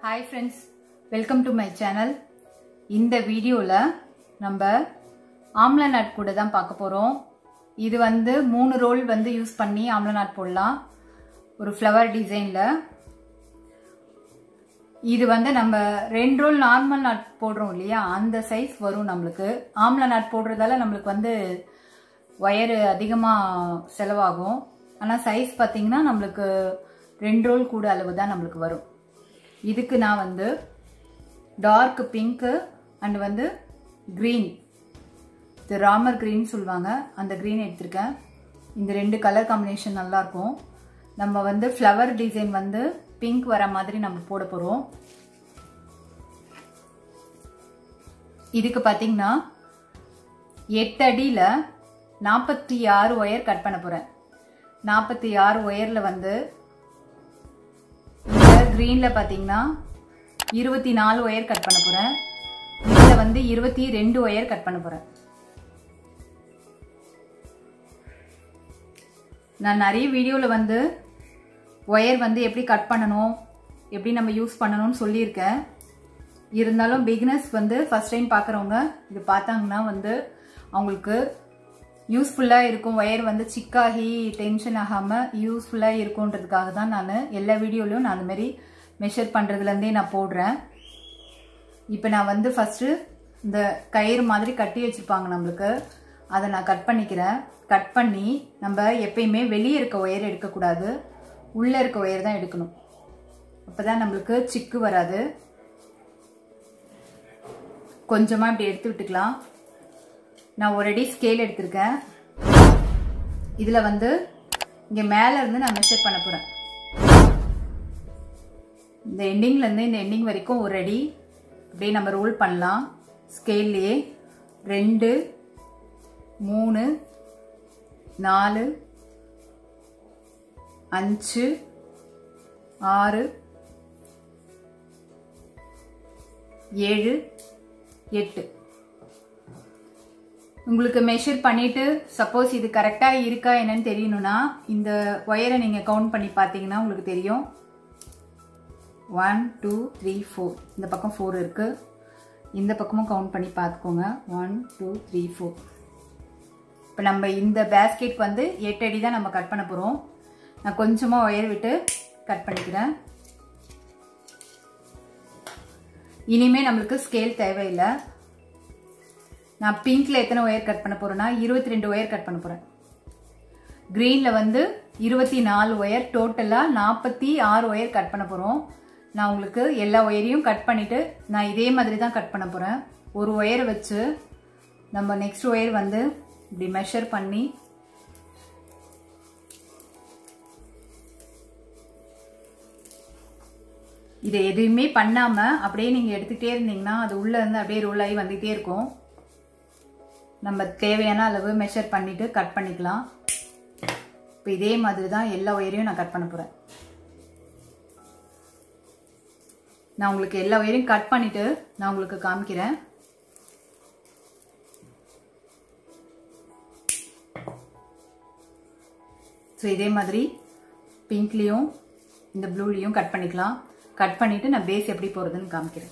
hi friends welcome to my channel இந்த வீடியோவில் நம்ம ஆம்லா நாட் கூட தான் பார்க்க போகிறோம் இது வந்து மூணு ரோல் வந்து யூஸ் பண்ணி ஆம்லா நாட் போடலாம் ஒரு ஃப்ளவர் டிசைனில் இது வந்து நம்ம ரெண்டு ரோல் நார்மல் நாட் போடுறோம் இல்லையா அந்த சைஸ் வரும் நம்மளுக்கு ஆம்லா நாட் போடுறதால நம்மளுக்கு வந்து ஒயரு அதிகமாக செலவாகும் ஆனால் சைஸ் பார்த்தீங்கன்னா நம்மளுக்கு ரெண்டு ரோல் கூட அளவு தான் நம்மளுக்கு வரும் இதுக்கு நான் வந்து டார்க் பிங்க்கு அண்ட் வந்து க்ரீன் இது ராமர் க்ரீன் சொல்லுவாங்க அந்த க்ரீன் எடுத்திருக்கேன் இந்த ரெண்டு கலர் காம்பினேஷன் நல்லாயிருக்கும் நம்ம வந்து ஃப்ளவர் டிசைன் வந்து பிங்க் வர மாதிரி நம்ம போட போகிறோம் இதுக்கு பார்த்தீங்கன்னா எட்டு அடியில் நாற்பத்தி ஆறு ஒயர் கட் பண்ண போகிறேன் நாற்பத்தி ஆறு ஒயரில் வந்து இந்த க்ரீனில் பார்த்தீங்கன்னா இருபத்தி நாலு ஒயர் கட் பண்ண போகிறேன் இதில் வந்து இருபத்தி ரெண்டு ஒயர் கட் பண்ண போகிறேன் நான் நிறைய வீடியோவில் வந்து ஒயர் வந்து எப்படி கட் பண்ணணும் எப்படி நம்ம யூஸ் பண்ணணும்னு சொல்லியிருக்கேன் இருந்தாலும் பிகினர்ஸ் வந்து ஃபஸ்ட் டைம் பார்க்குறவங்க இது பார்த்தாங்கன்னா வந்து அவங்களுக்கு யூஸ்ஃபுல்லாக இருக்கும் ஒயர் வந்து சிக்காகி டென்ஷன் ஆகாமல் யூஸ்ஃபுல்லாக இருக்குன்றதுக்காக தான் நான் எல்லா வீடியோலையும் நான் அதுமாரி மெஷர் பண்ணுறதுலேருந்தே நான் போடுறேன் இப்போ நான் வந்து ஃபஸ்ட்டு இந்த கயிறு மாதிரி கட்டி வச்சுருப்பாங்க நம்மளுக்கு அதை நான் கட் பண்ணிக்கிறேன் கட் பண்ணி நம்ம எப்பயுமே வெளியே இருக்க ஒயர் எடுக்கக்கூடாது உள்ளே இருக்க ஒயர் தான் எடுக்கணும் அப்போ தான் நம்மளுக்கு சிக்கு வராது கொஞ்சமாக இப்படி எடுத்து விட்டுக்கலாம் நான் ஒரு அடி ஸ்கேல் எடுத்திருக்கேன் இதில் வந்து இங்கே மேலே இருந்து நான் மெஷர் பண்ண போகிறேன் இந்த எண்டிங்லேருந்து இந்த எண்டிங் வரைக்கும் ஒரு அடி அப்படியே நம்ம ரோல் பண்ணலாம் ஸ்கேல்லையே ரெண்டு மூணு நாலு அஞ்சு ஆறு ஏழு எட்டு உங்களுக்கு மெஷர் பண்ணிட்டு சப்போஸ் இது கரெக்டாக இருக்கா என்னன்னு தெரியணும்னா இந்த ஒயரை நீங்கள் கவுண்ட் பண்ணி பார்த்தீங்கன்னா உங்களுக்கு தெரியும் ஒன் டூ த்ரீ ஃபோர் இந்த பக்கம் ஃபோர் இருக்குது இந்த பக்கமும் கவுண்ட் பண்ணி பார்த்துக்கோங்க ஒன் டூ த்ரீ ஃபோர் இப்போ நம்ம இந்த பேஸ்கெட் வந்து எட்டு அடி தான் நம்ம கட் பண்ண போகிறோம் நான் கொஞ்சமாக ஒயர் விட்டு கட் பண்ணிக்கிறேன் இனிமே நம்மளுக்கு ஸ்கேல் தேவையில்லை நான் பிங்க்ல எத்தனை ஒயர் கட் பண்ண போறேன்னா இருபத்தி ரெண்டு ஒயர் கட் பண்ண போறேன் கிரீன்ல வந்து இருபத்தி நாலு ஒயர் டோட்டலா நாற்பத்தி ஆறு ஒயர் கட் பண்ண போறோம் நான் உங்களுக்கு எல்லா ஒயரையும் கட் பண்ணிட்டு நான் இதே மாதிரி தான் கட் பண்ண போறேன் ஒரு ஒயர் வச்சு நம்ம நெக்ஸ்ட் ஒயர் வந்து இப்படி மெஷர் பண்ணி இதை எதுவுமே பண்ணாம அப்படியே நீங்க எடுத்துக்கிட்டே இருந்தீங்கன்னா அது உள்ள இருந்து அப்படியே ரோல் ஆகி வந்துகிட்டே இருக்கும் நம்ம தேவையான அளவு மெஷர் பண்ணிட்டு கட் பண்ணிக்கலாம் இப்போ இதே மாதிரி தான் எல்லா ஒயரையும் நான் கட் பண்ண போகிறேன் நான் உங்களுக்கு எல்லா ஒயரையும் கட் பண்ணிட்டு நான் உங்களுக்கு காமிக்கிறேன் ஸோ இதே மாதிரி பிங்க்லேயும் இந்த ப்ளூலேயும் கட் பண்ணிக்கலாம் கட் பண்ணிவிட்டு நான் பேஸ் எப்படி போகிறதுன்னு காமிக்கிறேன்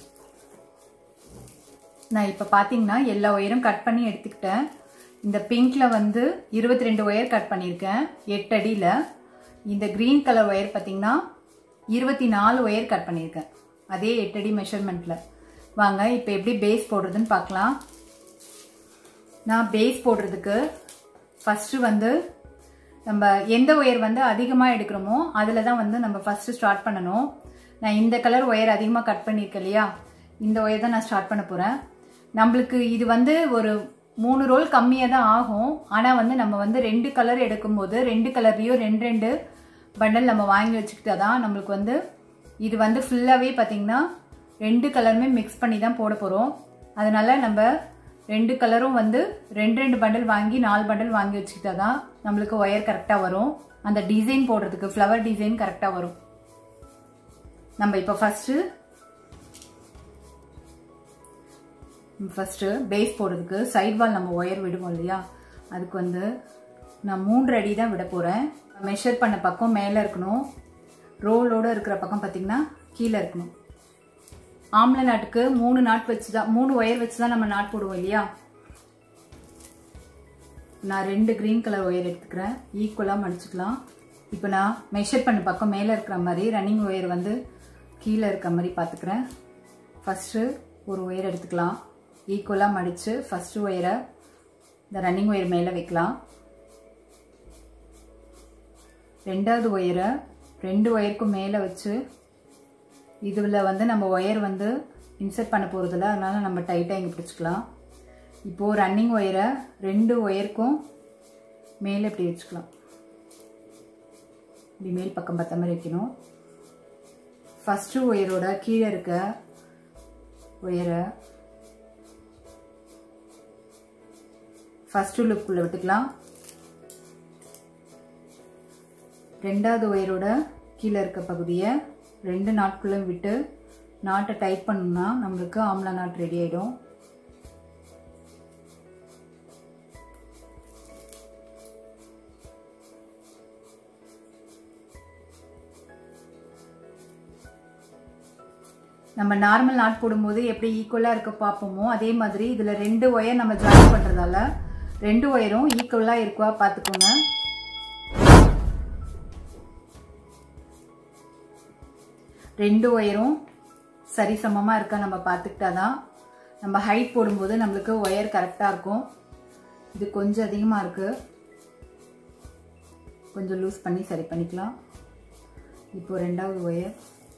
நான் இப்போ பார்த்தீங்கன்னா எல்லா ஒயரும் கட் பண்ணி எடுத்துக்கிட்டேன் இந்த பிங்க்கில் வந்து இருபத்தி ரெண்டு ஒயர் கட் பண்ணியிருக்கேன் எட்டு அடியில் இந்த க்ரீன் கலர் ஒயர் பார்த்தீங்கன்னா இருபத்தி நாலு ஒயர் கட் பண்ணியிருக்கேன் அதே எட்டு அடி மெஷர்மெண்ட்டில் வாங்க இப்போ எப்படி பேஸ் போடுறதுன்னு பார்க்கலாம் நான் பேஸ் போடுறதுக்கு ஃபஸ்ட்டு வந்து நம்ம எந்த ஒயர் வந்து அதிகமாக எடுக்கிறோமோ அதில் தான் வந்து நம்ம ஃபஸ்ட்டு ஸ்டார்ட் பண்ணணும் நான் இந்த கலர் ஒயர் அதிகமாக கட் பண்ணியிருக்கேன் இல்லையா இந்த ஒயர் தான் நான் ஸ்டார்ட் பண்ண போகிறேன் நம்மளுக்கு இது வந்து ஒரு மூணு ரோல் கம்மியாக தான் ஆகும் ஆனால் வந்து நம்ம வந்து ரெண்டு கலர் எடுக்கும்போது ரெண்டு கலர்லேயும் ரெண்டு ரெண்டு பண்டல் நம்ம வாங்கி வச்சுக்கிட்டா தான் நம்மளுக்கு வந்து இது வந்து ஃபுல்லாகவே பார்த்திங்கன்னா ரெண்டு கலருமே மிக்ஸ் பண்ணி தான் போட போகிறோம் அதனால் நம்ம ரெண்டு கலரும் வந்து ரெண்டு ரெண்டு பண்டல் வாங்கி நாலு பண்டல் வாங்கி வச்சுக்கிட்டா தான் நம்மளுக்கு ஒயர் கரெக்டாக வரும் அந்த டிசைன் போடுறதுக்கு ஃப்ளவர் டிசைன் கரெக்டாக வரும் நம்ம இப்போ ஃபஸ்ட்டு ஃபஸ்ட்டு பேஸ் போடுறதுக்கு சைட் வால் நம்ம ஒயர் விடுவோம் இல்லையா அதுக்கு வந்து நான் மூன்று அடி தான் விட போகிறேன் மெஷர் பண்ண பக்கம் மேலே இருக்கணும் ரோலோடு இருக்கிற பக்கம் பார்த்திங்கன்னா கீழே இருக்கணும் ஆம்பளை நாட்டுக்கு மூணு நாட் வச்சு தான் மூணு ஒயர் வச்சு தான் நம்ம நாட் போடுவோம் இல்லையா நான் ரெண்டு க்ரீன் கலர் ஒயர் எடுத்துக்கிறேன் ஈக்குவலாக மடிச்சுக்கலாம் இப்போ நான் மெஷர் பண்ண பக்கம் மேலே இருக்கிற மாதிரி ரன்னிங் ஒயர் வந்து கீழே இருக்க மாதிரி பார்த்துக்கிறேன் ஃபஸ்ட்டு ஒரு ஒயர் எடுத்துக்கலாம் ஈக்குவலாக மடித்து ஃபஸ்ட்டு ஒயரை இந்த ரன்னிங் ஒயர் மேலே வைக்கலாம் ரெண்டாவது ஒயரை ரெண்டு ஒயருக்கும் மேலே வச்சு இதில் வந்து நம்ம ஒயர் வந்து இன்சர்ட் பண்ண போகிறதில்ல அதனால் நம்ம டைட்டாக இங்கே பிடிச்சிக்கலாம் இப்போது ரன்னிங் ஒயரை ரெண்டு ஒயருக்கும் மேலே இப்படி வச்சுக்கலாம் இப்படி மேல் பக்கம் பார்த்த மாதிரி வைக்கணும் ஃபஸ்ட்டு ஒயரோட கீழே இருக்க ஒயரை ஃபஸ்ட்டு லுக்குள்ளே விட்டுக்கலாம் ரெண்டாவது ஒயரோட கீழே இருக்க பகுதியை ரெண்டு நாட்குள்ளே விட்டு நாட்டை டைட் பண்ணோம்னா நம்மளுக்கு ஆம்லா நாட் ரெடி ஆகிடும் நம்ம நார்மல் நாட் போடும்போது எப்படி ஈக்குவலாக இருக்க பார்ப்போமோ அதே மாதிரி இதில் ரெண்டு ஒயர் நம்ம ஜாயின் பண்ணுறதால ரெண்டு ஒயரும் ஈக்குவலாக இருக்கா பார்த்துக்கோங்க ரெண்டு ஒயரும் சரிசமமாக இருக்கா நம்ம பார்த்துக்கிட்டா தான் நம்ம ஹைட் போடும்போது நம்மளுக்கு ஒயர் கரெக்டாக இருக்கும் இது கொஞ்சம் அதிகமாக இருக்குது கொஞ்சம் லூஸ் பண்ணி சரி பண்ணிக்கலாம் இப்போ ரெண்டாவது ஒயர்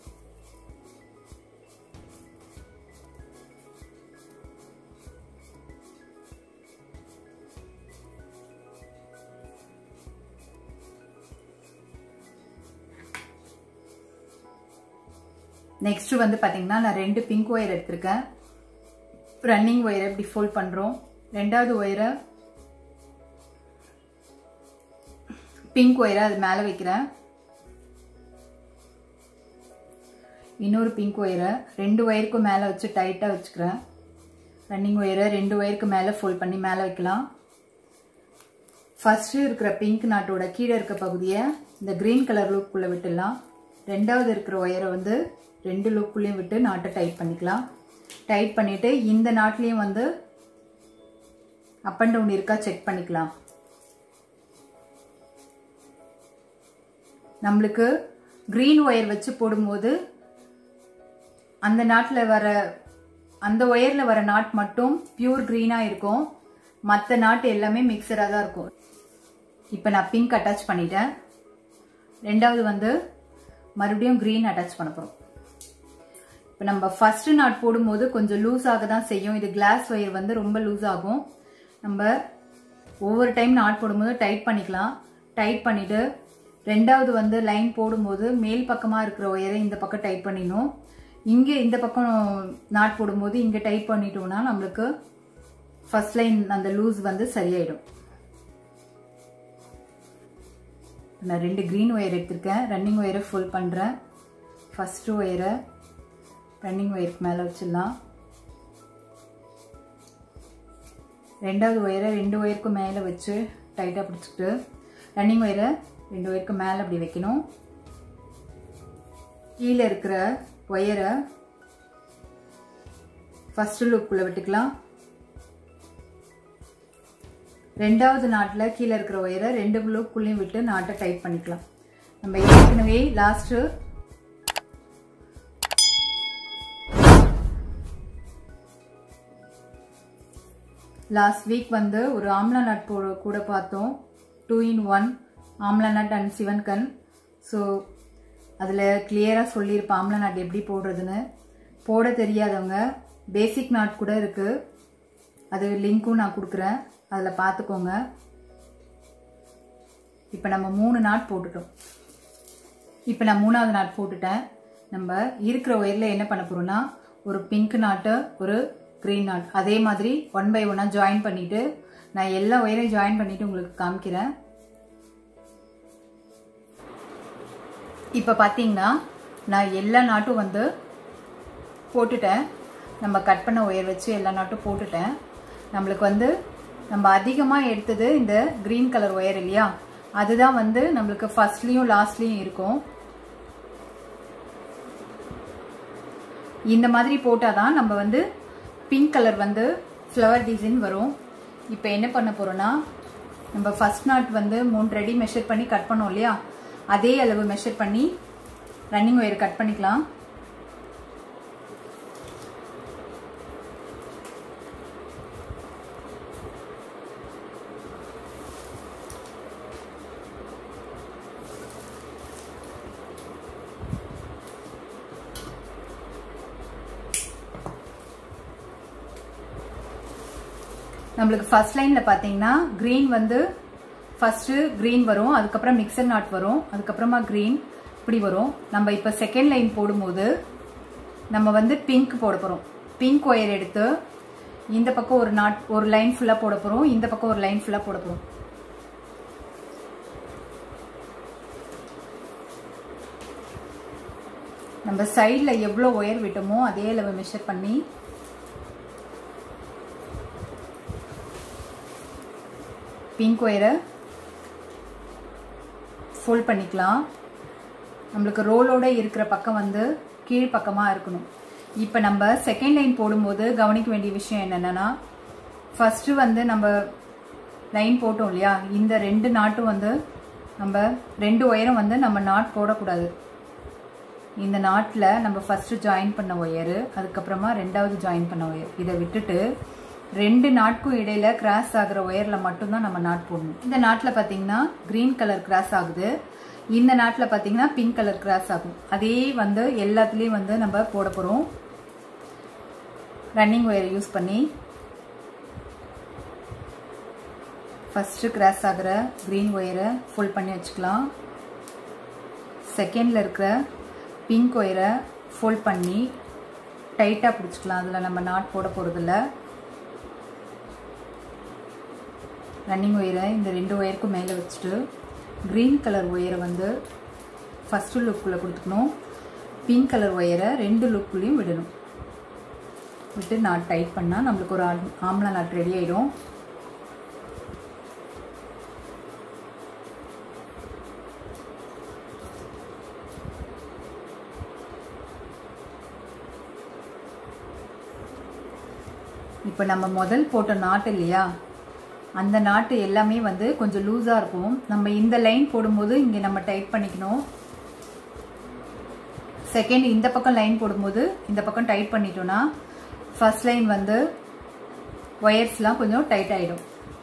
நெக்ஸ்ட் வந்து பார்த்தீங்கன்னா நான் ரெண்டு பிங்க் ஒயர் எடுத்திருக்கேன் ரன்னிங் ஒயரை இப்படி ஃபோல்ட் பண்ணுறோம் ரெண்டாவது ஒயரை பிங்க் ஒயரை அது மேலே வைக்கிறேன் இன்னொரு பிங்க் ஒயரை ரெண்டு ஒயருக்கும் மேலே வச்சு டைட்டாக வச்சுக்கிறேன் ரன்னிங் ஒயரை ரெண்டு ஒயருக்கு மேலே ஃபோல்ட் பண்ணி மேலே வைக்கலாம் ஃபஸ்ட்டு இருக்கிற பிங்க் நாட்டோட கீழே இருக்க பகுதியை இந்த க்ரீன் கலர் லூப்புக்குள்ளே விட்டுடலாம் ரெண்டாவது இருக்கிற ஒயரை வந்து ரெண்டு லூப்புலையும் விட்டு நாட்டை டைட் பண்ணிக்கலாம் டைட் பண்ணிவிட்டு இந்த நாட்லேயும் வந்து அப் அண்ட் டவுன் இருக்கா செக் பண்ணிக்கலாம் நம்மளுக்கு க்ரீன் ஒயர் வச்சு போடும்போது அந்த நாட்டில் வர அந்த ஒயரில் வர நாட் மட்டும் பியூர் க்ரீனாக இருக்கும் மற்ற நாட்டு எல்லாமே மிக்சராக தான் இருக்கும் இப்போ நான் பிங்க் அட்டாச் பண்ணிட்டேன் ரெண்டாவது வந்து மறுபடியும் க்ரீன் அட்டாச் பண்ண போகிறோம் இப்போ நம்ம ஃபர்ஸ்ட் நாட் போடும்போது கொஞ்சம் லூஸ் ஆக தான் செய்யும் இது கிளாஸ் ஒயர் வந்து ரொம்ப லூஸ் ஆகும் நம்ம ஒவ்வொரு டைம் நாட் போடும்போது டைட் பண்ணிக்கலாம் டைட் பண்ணிவிட்டு ரெண்டாவது வந்து லைன் போடும்போது மேல் பக்கமாக இருக்கிற ஒயரை இந்த பக்கம் டைட் பண்ணிடணும் இங்கே இந்த பக்கம் நாட் போடும்போது இங்கே டைட் பண்ணிட்டோம்னா நம்மளுக்கு ஃபர்ஸ்ட் லைன் அந்த லூஸ் வந்து சரியாயிடும் நான் ரெண்டு க்ரீன் ஒயர் எடுத்திருக்கேன் ரன்னிங் ஒயரை ஃபுல் பண்ணுறேன் ஃபஸ்ட்டு ஒயரை ரன்னிங் ஒயருக்கு மேலே வச்சிடலாம் ரெண்டாவது ஒயரை ரெண்டு ஒயருக்கும் மேலே வச்சு டைட்டாக பிடிச்சிக்கிட்டு ரன்னிங் ஒயரை ரெண்டு ஒயருக்கு மேலே அப்படி வைக்கணும் கீழே இருக்கிற ஒயரை ஃபஸ்ட்டு லுக்குள்ளே விட்டுக்கலாம் ரெண்டாவது நாட்டில் கீழே இருக்கிற ஒயரை ரெண்டு லுக்குள்ளேயும் விட்டு நாட்டை டைட் பண்ணிக்கலாம் நம்ம ஏற்கனவே லாஸ்ட்டு லாஸ்ட் வீக் வந்து ஒரு ஆம்லா நட் போ கூட பார்த்தோம் டூ இன் ஒன் ஆம்லா நட் அண்ட் சிவன் கன் ஸோ அதில் கிளியராக சொல்லியிருப்பேன் ஆம்லா நாட் எப்படி போடுறதுன்னு போட தெரியாதவங்க பேசிக் நாட் கூட இருக்குது அது லிங்க்கும் நான் கொடுக்குறேன் அதில் பார்த்துக்கோங்க இப்போ நம்ம மூணு நாட் போட்டுட்டோம் இப்போ நான் மூணாவது நாட் போட்டுட்டேன் நம்ம இருக்கிற ஒயரில் என்ன பண்ண போகிறோம்னா ஒரு பிங்க் நாட்டு ஒரு க்ரீன் நாட் அதே மாதிரி ஒன் பை ஒன்னாக ஜாயின் பண்ணிவிட்டு நான் எல்லா ஒயரையும் ஜாயின் பண்ணிவிட்டு உங்களுக்கு காமிக்கிறேன் இப்போ பார்த்தீங்கன்னா நான் எல்லா நாட்டும் வந்து போட்டுட்டேன் நம்ம கட் பண்ண ஒயர் வச்சு எல்லா நாட்டும் போட்டுட்டேன் நம்மளுக்கு வந்து நம்ம அதிகமாக எடுத்தது இந்த க்ரீன் கலர் ஒயர் இல்லையா அதுதான் வந்து நம்மளுக்கு ஃபர்ஸ்ட்லேயும் லாஸ்ட்லேயும் இருக்கும் இந்த மாதிரி போட்டால் தான் நம்ம வந்து பிங்க் கலர் வந்து ஃப்ளவர் டிசைன் வரும் இப்போ என்ன பண்ண போகிறோன்னா நம்ம ஃபர்ஸ்ட் நாட் வந்து மூணு ரெடி மெஷர் பண்ணி கட் பண்ணோம் இல்லையா அதே அளவு மெஷர் பண்ணி ரன்னிங் ஒயர் கட் பண்ணிக்கலாம் நம்மளுக்கு ஃபர்ஸ்ட் லைன்ல பாத்தீங்கன்னா கிரீன் வந்து ஃபர்ஸ்ட் கிரீன் வரும் அதுக்கப்புறம் மிக்சர் நாட் வரும் அதுக்கப்புறமா கிரீன் இப்படி வரும் நம்ம இப்ப செகண்ட் லைன் போடும்போது நம்ம வந்து பிங்க் போட போறோம் பிங்க் ஒயர் எடுத்து இந்த பக்கம் ஒரு நாட் ஒரு லைன் ஃபுல்லா போட போறோம் இந்த பக்கம் ஒரு லைன் ஃபுல்லா போட போறோம் நம்ம சைடில் எவ்வளோ ஒயர் விட்டோமோ அதே அளவு மெஷர் பண்ணி பிங்க் ஒயரை ஃபோல்ட் பண்ணிக்கலாம் நம்மளுக்கு ரோலோட இருக்கிற பக்கம் வந்து கீழ் பக்கமாக இருக்கணும் இப்போ நம்ம செகண்ட் லைன் போடும்போது கவனிக்க வேண்டிய விஷயம் என்னென்னா ஃபஸ்ட்டு வந்து நம்ம லைன் போட்டோம் இல்லையா இந்த ரெண்டு நாட்டும் வந்து நம்ம ரெண்டு ஒயரும் வந்து நம்ம நாட் போடக்கூடாது இந்த நாட்டில் நம்ம ஃபஸ்ட்டு ஜாயின் பண்ண ஒயரு அதுக்கப்புறமா ரெண்டாவது ஜாயின் பண்ண ஒயர் இதை விட்டுட்டு ரெண்டு நாட்கும் இடையில கிராஸ் ஆகுற ஒயர்ல மட்டும்தான் நம்ம நாட் போடணும் இந்த நாட்டில் பார்த்தீங்கன்னா கிரீன் கலர் கிராஸ் ஆகுது இந்த நாட்டில் பார்த்தீங்கன்னா பிங்க் கலர் கிராஸ் ஆகும் அதே வந்து எல்லாத்துலேயும் வந்து நம்ம போட போகிறோம் ரன்னிங் ஒயர் யூஸ் பண்ணி ஃபஸ்ட்டு கிராஸ் ஆகிற க்ரீன் ஒயரை ஃபுல் பண்ணி வச்சுக்கலாம் செகண்டில் இருக்கிற பிங்க் ஒயரை ஃபோல்ட் பண்ணி டைட்டாக பிடிச்சிக்கலாம் அதில் நம்ம நாட் போட போகிறதில்ல ரன்னிங் ஒயரை இந்த ரெண்டு ஒயருக்கும் மேலே வச்சுட்டு க்ரீன் கலர் ஒயரை வந்து ஃபஸ்ட்டு லுக்குள்ளே கொடுத்துக்கணும் பிங்க் கலர் ஒயரை ரெண்டு லுக்குள்ளேயும் விடணும் விட்டு நாட் டைட் பண்ணால் நம்மளுக்கு ஒரு ஆம்லா நாட் ரெடி ஆகிடும் இப்போ நம்ம முதல் போட்ட நாட்டு இல்லையா அந்த நாட்டு எல்லாமே வந்து கொஞ்சம் லூஸாக இருக்கும் நம்ம இந்த லைன் போடும்போது இங்கே நம்ம டைட் பண்ணிக்கணும் செகண்ட் இந்த பக்கம் லைன் போடும்போது இந்த பக்கம் டைட் பண்ணிட்டோம்னா ஃபர்ஸ்ட் லைன் வந்து ஒயர்ஸ்லாம் கொஞ்சம் டைட் ஆகிடும்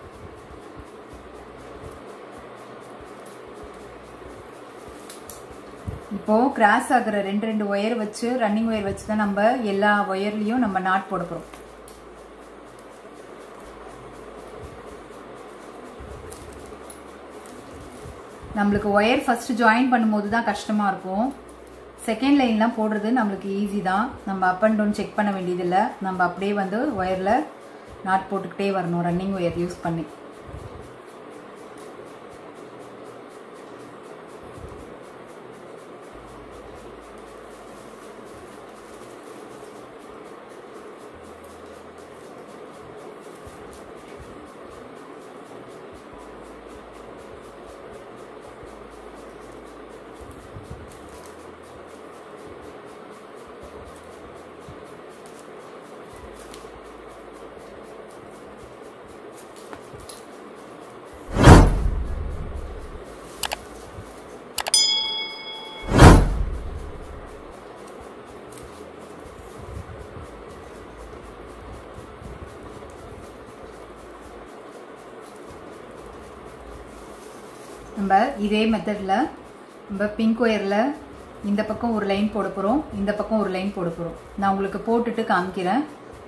இப்போ கிராஸ் ஆகுற ரெண்டு ரெண்டு ஒயர் வச்சு ரன்னிங் ஒயர் வச்சு தான் நம்ம எல்லா ஒயர்லையும் நம்ம நாட் போட போகிறோம் நம்மளுக்கு ஒயர் ஃபர்ஸ்ட் ஜாயின் பண்ணும்போது தான் கஷ்டமாக இருக்கும் செகண்ட் லைன்லாம் போடுறது நம்மளுக்கு ஈஸி தான் நம்ம அப் அண்ட் டவுன் செக் பண்ண வேண்டியதில்லை நம்ம அப்படியே வந்து ஒயரில் நாட் போட்டுக்கிட்டே வரணும் ரன்னிங் ஒயர் யூஸ் பண்ணி நம்ம இதே மெத்தடில் நம்ம பிங்க் ஒயரில் இந்த பக்கம் ஒரு லைன் போட போகிறோம் இந்த பக்கம் ஒரு லைன் போட போகிறோம் நான் உங்களுக்கு போட்டுட்டு காமிக்கிறேன்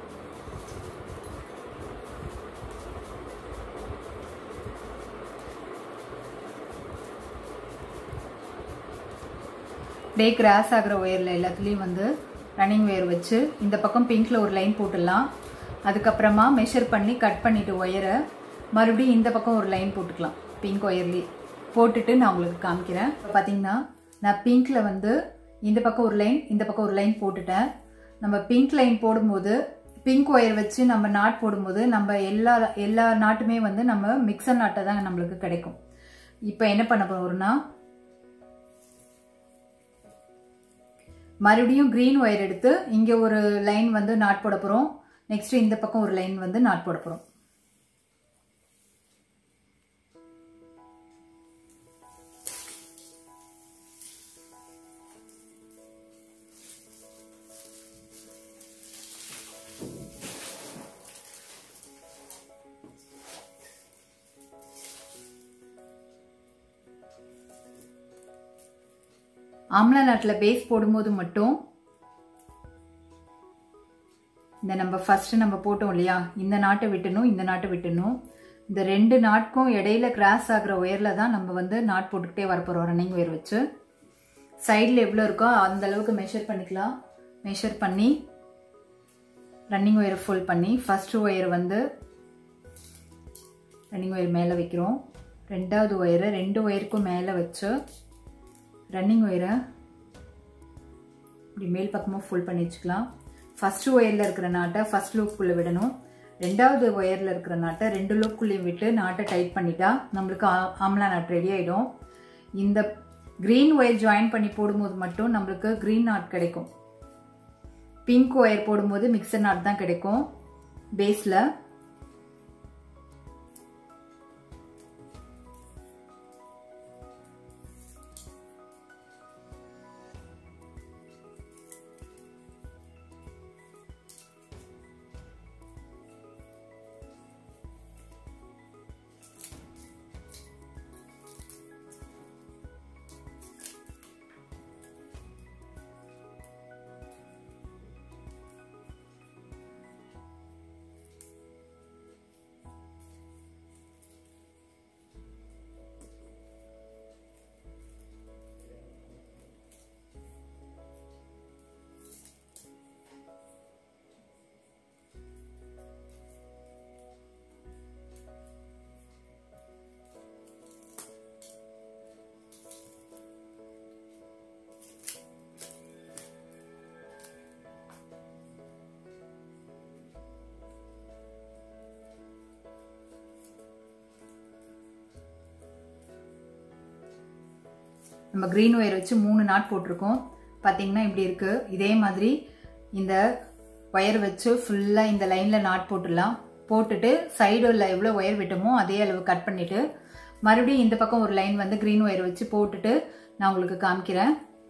அப்படியே கிராஸ் ஆகிற ஒயரில் எல்லாத்துலேயும் வந்து ரன்னிங் ஒயர் வச்சு இந்த பக்கம் பிங்க்ல ஒரு லைன் போட்டுடலாம் அதுக்கப்புறமா மெஷர் பண்ணி கட் பண்ணிட்டு ஒயரை மறுபடியும் இந்த பக்கம் ஒரு லைன் போட்டுக்கலாம் பிங்க் ஒயர்லேயே போட்டுட்டு நான் உங்களுக்கு காமிக்கிறேன் இப்போ பார்த்தீங்கன்னா நான் பிங்க்ல வந்து இந்த பக்கம் ஒரு லைன் இந்த பக்கம் ஒரு லைன் போட்டுட்டேன் நம்ம பிங்க் லைன் போடும்போது பிங்க் ஒயர் வச்சு நம்ம நாட் போடும்போது நம்ம எல்லா எல்லா நாட்டுமே வந்து நம்ம மிக்சர் நாட்டை தான் நம்மளுக்கு கிடைக்கும் இப்போ என்ன பண்ண போறோம்னா மறுபடியும் க்ரீன் ஒயர் எடுத்து இங்கே ஒரு லைன் வந்து நாட் போட போகிறோம் நெக்ஸ்ட் இந்த பக்கம் ஒரு லைன் வந்து நாட் போட போகிறோம் ஆம்லா நாட்டில் பேஸ் போடும்போது மட்டும் இந்த நம்ம ஃபர்ஸ்ட் நம்ம போட்டோம் இல்லையா இந்த நாட்டை விட்டணும் இந்த நாட்டை விட்டணும் இந்த ரெண்டு நாட்கும் இடையில கிராஸ் ஆகிற ஒயரில் தான் நம்ம வந்து நாட் போட்டுக்கிட்டே வரப்போகிறோம் ரன்னிங் ஒயர் வச்சு சைடில் எவ்வளோ இருக்கோ அந்த அளவுக்கு மெஷர் பண்ணிக்கலாம் மெஷர் பண்ணி ரன்னிங் ஒயரை ஃபுல் பண்ணி ஃபர்ஸ்ட் ஒயர் வந்து ரன்னிங் ஒயர் மேலே வைக்கிறோம் ரெண்டாவது ஒயரை ரெண்டு ஒயருக்கும் மேலே வச்சு ரன்னிங் ஒயரை இப்படி மேல் பக்கமாக ஃபுல் பண்ணி வச்சுக்கலாம் ஃபஸ்ட்டு ஒயரில் இருக்கிற நாட்டை ஃபஸ்ட் லூப்புக்குள்ளே விடணும் ரெண்டாவது ஒயரில் இருக்கிற நாட்டை ரெண்டு லூப்புக்குள்ளேயும் விட்டு நாட்டை டைட் பண்ணிட்டா நம்மளுக்கு ஆம்லா நாட் ரெடி ஆகிடும் இந்த க்ரீன் ஒயர் ஜாயின் பண்ணி போடும்போது மட்டும் நம்மளுக்கு க்ரீன் நாட் கிடைக்கும் பிங்க் ஒயர் போடும்போது மிக்சர் நாட் தான் கிடைக்கும் பேஸில் நம்ம க்ரீன் ஒயர் வச்சு மூணு நாட் போட்டிருக்கோம் பார்த்தீங்கன்னா இப்படி இருக்கு இதே மாதிரி இந்த ஒயர் வச்சு ஃபுல்லாக இந்த லைனில் நாட் போட்டுடலாம் போட்டுட்டு சைடில் எவ்வளோ ஒயர் விட்டோமோ அதே அளவு கட் பண்ணிட்டு மறுபடியும் இந்த பக்கம் ஒரு லைன் வந்து க்ரீன் ஒயர் வச்சு போட்டுட்டு நான் உங்களுக்கு காமிக்கிறேன்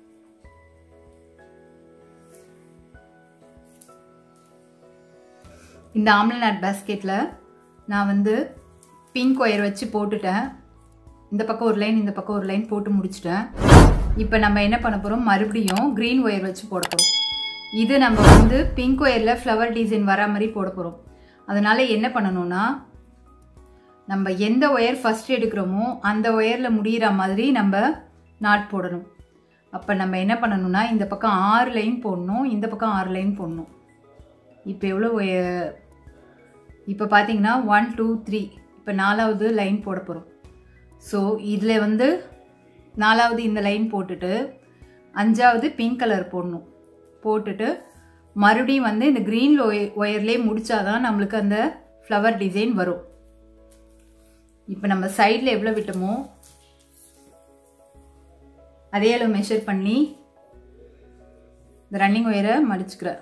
இந்த ஆம்ல நாட் பேஸ்கெட்டில் நான் வந்து பிங்க் ஒயர் வச்சு போட்டுட்டேன் இந்த பக்கம் ஒரு லைன் இந்த பக்கம் ஒரு லைன் போட்டு முடிச்சிட்டேன் இப்போ நம்ம என்ன பண்ண போகிறோம் மறுபடியும் க்ரீன் ஒயர் வச்சு போட போகிறோம் இது நம்ம வந்து பிங்க் ஒயரில் ஃப்ளவர் டிசைன் வர மாதிரி போட போகிறோம் அதனால் என்ன பண்ணணும்னா நம்ம எந்த ஒயர் ஃபஸ்ட் எடுக்கிறோமோ அந்த ஒயரில் முடிகிற மாதிரி நம்ம நாட் போடணும் அப்போ நம்ம என்ன பண்ணணும்னா இந்த பக்கம் ஆறு லைன் போடணும் இந்த பக்கம் ஆறு லைன் போடணும் இப்போ எவ்வளோ இப்போ பார்த்தீங்கன்னா ஒன் டூ த்ரீ இப்போ நாலாவது லைன் போட போகிறோம் ஸோ இதில் வந்து நாலாவது இந்த லைன் போட்டுட்டு அஞ்சாவது பிங்க் கலர் போடணும் போட்டுட்டு மறுபடியும் வந்து இந்த க்ரீன் ஒயர்லேயே முடிச்சாதான் நம்மளுக்கு அந்த ஃப்ளவர் டிசைன் வரும் இப்போ நம்ம சைடில் எவ்வளோ விட்டோமோ அதே அளவு மெஷர் பண்ணி இந்த ரன்னிங் ஒயரை மடிச்சுக்கிறேன்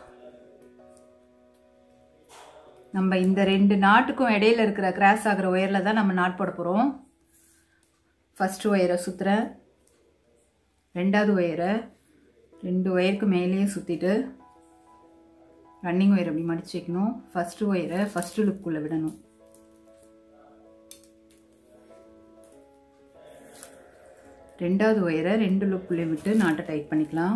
நம்ம இந்த ரெண்டு நாட்டுக்கும் இடையில இருக்கிற கிராஸ் ஆகிற ஒயரில் தான் நம்ம நாட் போட போகிறோம் ஃபஸ்ட்டு ஒயரை சுற்றுறேன் ரெண்டாவது ஒயரை ரெண்டு ஒயருக்கு மேலேயே சுற்றிட்டு ரன்னிங் ஒயர் அப்படி மடிச்சு வைக்கணும் ஃபஸ்ட்டு ஒயரை ஃபஸ்ட்டு லுக்குள்ளே விடணும் ரெண்டாவது ஒயரை ரெண்டு லுக்குள்ளே விட்டு நாட்டை டைட் பண்ணிக்கலாம்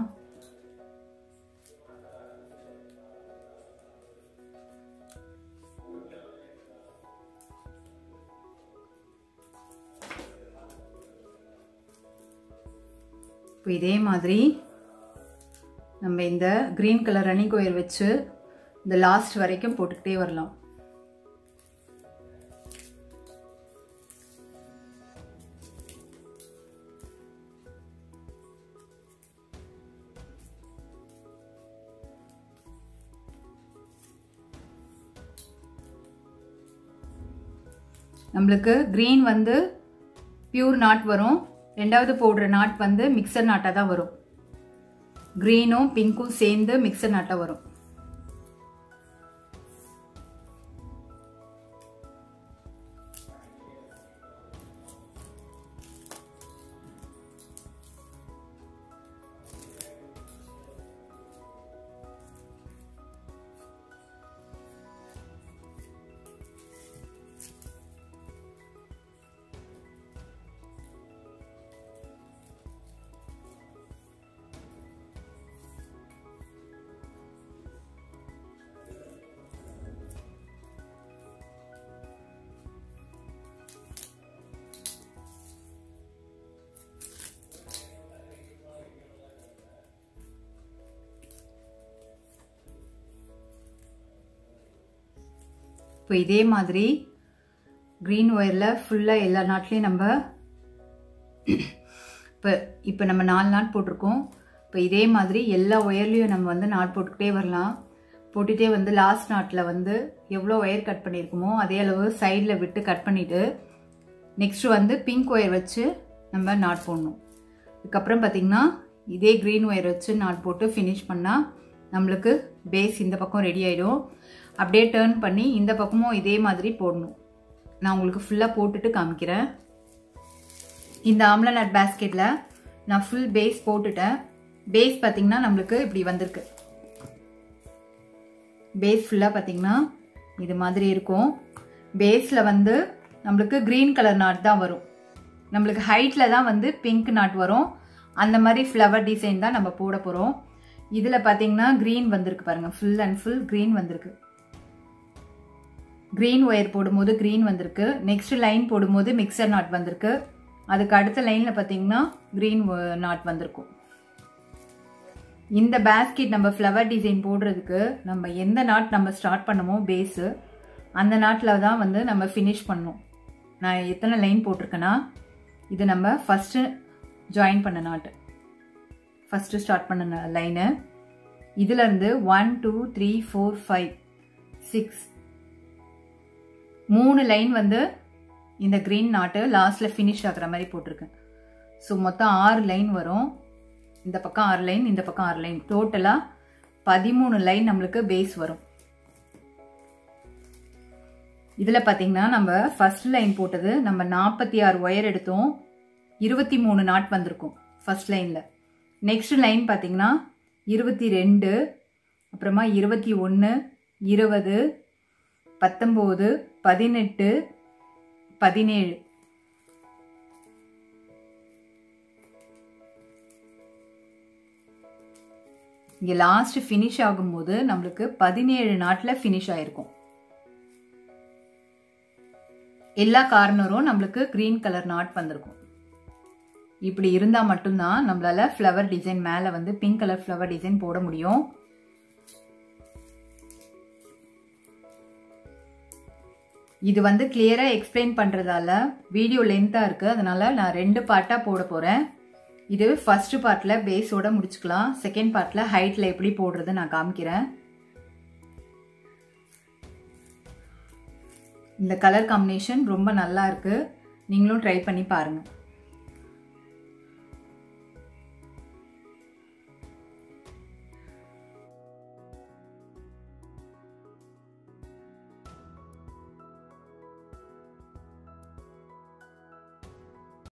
இப்போ இதே மாதிரி நம்ம இந்த க்ரீன் கலர் ரன்னிங் ஒயர் வச்சு இந்த லாஸ்ட் வரைக்கும் போட்டுக்கிட்டே வரலாம் நம்மளுக்கு க்ரீன் வந்து பியூர் நாட் வரும் ரெண்டாவது போடுற நாட் வந்து மிக்சர் நாட்டாக தான் வரும் க்ரீனும் பிங்க்கும் சேர்ந்து மிக்சர் நாட்டாக வரும் இப்போ இதே மாதிரி க்ரீன் ஒயரில் ஃபுல்லாக எல்லா நாட்லேயும் நம்ம இப்போ இப்போ நம்ம நாலு நாட் போட்டிருக்கோம் இப்போ இதே மாதிரி எல்லா ஒயர்லேயும் நம்ம வந்து நாட் போட்டுக்கிட்டே வரலாம் போட்டுகிட்டே வந்து லாஸ்ட் நாட்டில் வந்து எவ்வளோ ஒயர் கட் பண்ணியிருக்கோமோ அதே அளவு சைடில் விட்டு கட் பண்ணிவிட்டு நெக்ஸ்ட்டு வந்து பிங்க் ஒயர் வச்சு நம்ம நாட் போடணும் அதுக்கப்புறம் பார்த்திங்கன்னா இதே க்ரீன் ஒயர் வச்சு நாட் போட்டு ஃபினிஷ் பண்ணால் நம்மளுக்கு பேஸ் இந்த பக்கம் ரெடி ஆகிடும் அப்படியே டேர்ன் பண்ணி இந்த பக்கமும் இதே மாதிரி போடணும் நான் உங்களுக்கு ஃபுல்லாக போட்டுட்டு காமிக்கிறேன் இந்த ஆம்லா நட் பேஸ்கெட்டில் நான் ஃபுல் பேஸ் போட்டுட்டேன் பேஸ் பார்த்திங்கன்னா நம்மளுக்கு இப்படி வந்திருக்கு பேஸ் ஃபுல்லாக பார்த்திங்கன்னா இது மாதிரி இருக்கும் பேஸில் வந்து நம்மளுக்கு க்ரீன் கலர் நாட் தான் வரும் நம்மளுக்கு ஹைட்டில் தான் வந்து பிங்க் நாட் வரும் அந்த மாதிரி ஃப்ளவர் டிசைன் தான் நம்ம போட போகிறோம் இதில் பார்த்தீங்கன்னா க்ரீன் வந்திருக்கு பாருங்கள் ஃபுல் அண்ட் ஃபுல் க்ரீன் வந்திருக்கு க்ரீன் ஒயர் போடும்போது க்ரீன் வந்திருக்கு நெக்ஸ்ட் லைன் போடும்போது மிக்சர் நாட் வந்திருக்கு அதுக்கு அடுத்த லைனில் பார்த்தீங்கன்னா க்ரீன் நாட் வந்திருக்கும் இந்த பேஸ்கெட் நம்ம ஃப்ளவர் டிசைன் போடுறதுக்கு நம்ம எந்த நாட் நம்ம ஸ்டார்ட் பண்ணமோ பேஸு அந்த நாட்டில் தான் வந்து நம்ம ஃபினிஷ் பண்ணணும் நான் எத்தனை லைன் போட்டிருக்கேன்னா இது நம்ம ஃபஸ்ட்டு ஜாயின் பண்ண நாட்டு ஃபஸ்ட்டு ஸ்டார்ட் பண்ண லைனு இதுலேருந்து one two three four five six மூணு லைன் வந்து இந்த க்ரீன் நாட்டு லாஸ்ட்டில் ஃபினிஷ் ஆகிற மாதிரி போட்டிருக்கேன் ஸோ மொத்தம் ஆறு லைன் வரும் இந்த பக்கம் ஆறு லைன் இந்த பக்கம் ஆறு லைன் டோட்டலாக பதிமூணு லைன் நம்மளுக்கு பேஸ் வரும் இதில் பார்த்தீங்கன்னா நம்ம ஃபர்ஸ்ட் லைன் போட்டது நம்ம நாற்பத்தி ஆறு ஒயர் எடுத்தோம் இருபத்தி மூணு நாட் வந்திருக்கும் ஃபர்ஸ்ட் லைனில் நெக்ஸ்ட் லைன் பார்த்தீங்கன்னா இருபத்தி ரெண்டு அப்புறமா இருபத்தி ஒன்று இருபது பத்தொம்போது பதினெட்டு பதினேழு இங்கே லாஸ்ட் ஃபினிஷ் ஆகும்போது நம்மளுக்கு பதினேழு நாட்டில் ஃபினிஷ் ஆயிருக்கும் எல்லா கார்னரும் நம்மளுக்கு க்ரீன் கலர் நாட் வந்திருக்கும் இப்படி இருந்தால் மட்டும்தான் நம்மளால ஃப்ளவர் டிசைன் மேலே வந்து பிங்க் கலர் ஃப்ளவர் டிசைன் போட முடியும் இது வந்து கிளியராக எக்ஸ்பிளைன் பண்ணுறதால வீடியோ லென்த்தாக இருக்குது அதனால நான் ரெண்டு பார்ட்டாக போட போகிறேன் இது ஃபர்ஸ்ட் பார்ட்டில் பேஸோட முடிச்சுக்கலாம் செகண்ட் பார்ட்டில் ஹைட்டில் எப்படி போடுறது நான் காமிக்கிறேன் இந்த கலர் காம்பினேஷன் ரொம்ப நல்லா இருக்குது நீங்களும் ட்ரை பண்ணி பாருங்கள்